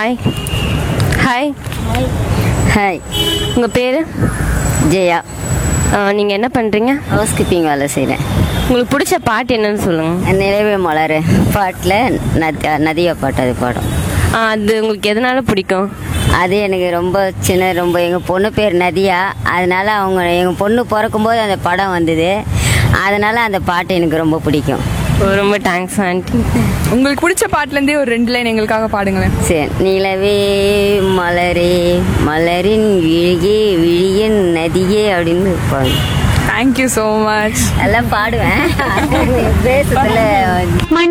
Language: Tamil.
ஹாய் ஹாய் ஹாய் உங்கள் பேர் ஜெயா நீங்கள் என்ன பண்ணுறீங்க ஹவுஸ் கீப்பிங் வேலை செய்கிறேன் உங்களுக்கு பிடிச்ச பாட்டு என்னன்னு சொல்லுங்கள் நிலவே மலர் பாட்டில் நத் நதியா பாட்டு அது பாடும் அது உங்களுக்கு எதனால பிடிக்கும் அது எனக்கு ரொம்ப சின்ன ரொம்ப எங்கள் பொண்ணு பேர் நதியா அதனால அவங்க எங்கள் பொண்ணு பிறக்கும்போது அந்த படம் வந்தது அதனால அந்த பாட்டு எனக்கு ரொம்ப பிடிக்கும் ஓ, ரொம்ப தேங்க்ஸ் ஆண்டி உங்களுக்கு பிடிச்ச பாட்டுலேருந்தே ஒரு ரெண்டு லைன் எங்களுக்காக பாடுங்களேன் சரி நிலவே மலரே மலரின் விழியே விழியின் நதியே அப்படின்னு பாடு தேங்க்யூ ஸோ மச் எல்லாம் பாடுவேன் பேசுறதுல